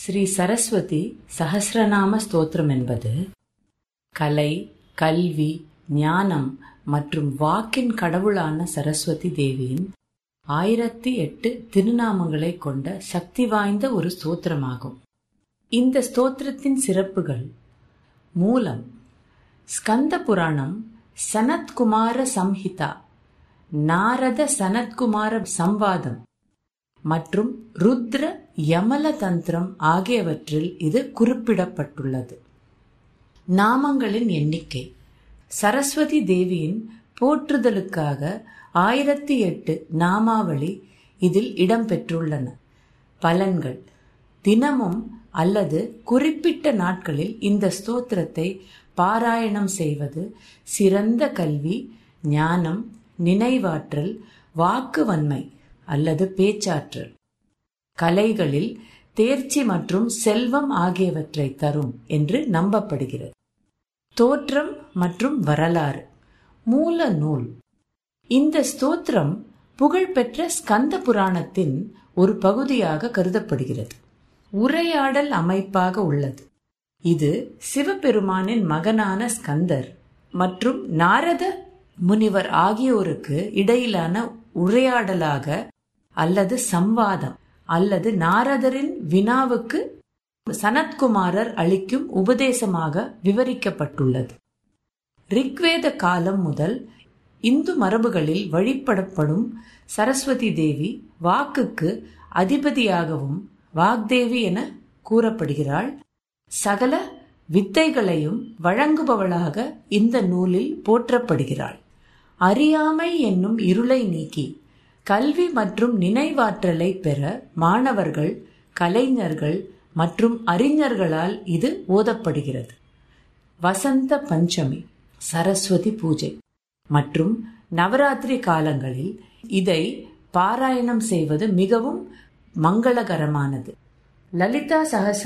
ஸ்ரீ சரஸ்வதி சஹஸ்ரநாம ஸ்தோத்திரம் என்பது கலை கல்வி ஞானம் மற்றும் வாக்கின் கடவுளான சரஸ்வதி தேவியின் ஆயிரத்தி எட்டு திருநாமங்களை கொண்ட சக்தி வாய்ந்த ஒரு ஸ்தோத்திரமாகும் இந்த ஸ்தோத்திரத்தின் சிறப்புகள் மூலம் ஸ்கந்த புராணம் சனத்குமார சம்ஹிதா நாரத சனத்குமார சம்வாதம் மற்றும் ருத்ர யமல தந்திரம் ஆகியவற்றில் இது குறிப்பிடப்பட்டுள்ளது நாமங்களின் எண்ணிக்கை சரஸ்வதி தேவியின் போற்றுதலுக்காக ஆயிரத்தி எட்டு நாமாவளி இதில் இடம்பெற்றுள்ளன பலன்கள் தினமும் அல்லது குறிப்பிட்ட நாட்களில் இந்த ஸ்தோத்திரத்தை பாராயணம் செய்வது சிறந்த கல்வி ஞானம் நினைவாற்றல் வாக்குவன்மை அல்லது பேச்சாற்றல் கலைகளில் தேர்ச்சி மற்றும் செல்வம் ஆகியவற்றை தரும் என்று நம்பப்படுகிறது தோற்றம் மற்றும் வரலாறு மூல நூல் இந்த ஸ்தோத்திரம் புகழ்பெற்ற ஸ்கந்த புராணத்தின் ஒரு பகுதியாக கருதப்படுகிறது உரையாடல் அமைப்பாக உள்ளது இது சிவபெருமானின் மகனான ஸ்கந்தர் மற்றும் நாரத முனிவர் ஆகியோருக்கு இடையிலான உரையாடலாக அல்லது சம்வாதம் அல்லது நாரதரின் வினாவுக்கு சனத்குமாரர் அளிக்கும் உபதேசமாக விவரிக்கப்பட்டுள்ளது ரிக்வேத காலம் முதல் இந்து மரபுகளில் வழிபடப்படும் சரஸ்வதி தேவி வாக்குக்கு அதிபதியாகவும் வாக்தேவி என கூறப்படுகிறாள் சகல வித்தைகளையும் வழங்குபவளாக இந்த நூலில் போற்றப்படுகிறாள் அறியாமை என்னும் இருளை நீக்கி கல்வி மற்றும் நினைவாற்றலை பெற மாணவர்கள் கலைஞர்கள் மற்றும் அறிஞர்களால் இது ஓதப்படுகிறது வசந்த பஞ்சமி சரஸ்வதி பூஜை மற்றும் நவராத்திரி காலங்களில் இதை பாராயணம் செய்வது மிகவும் மங்களகரமானது லலிதா சகசிர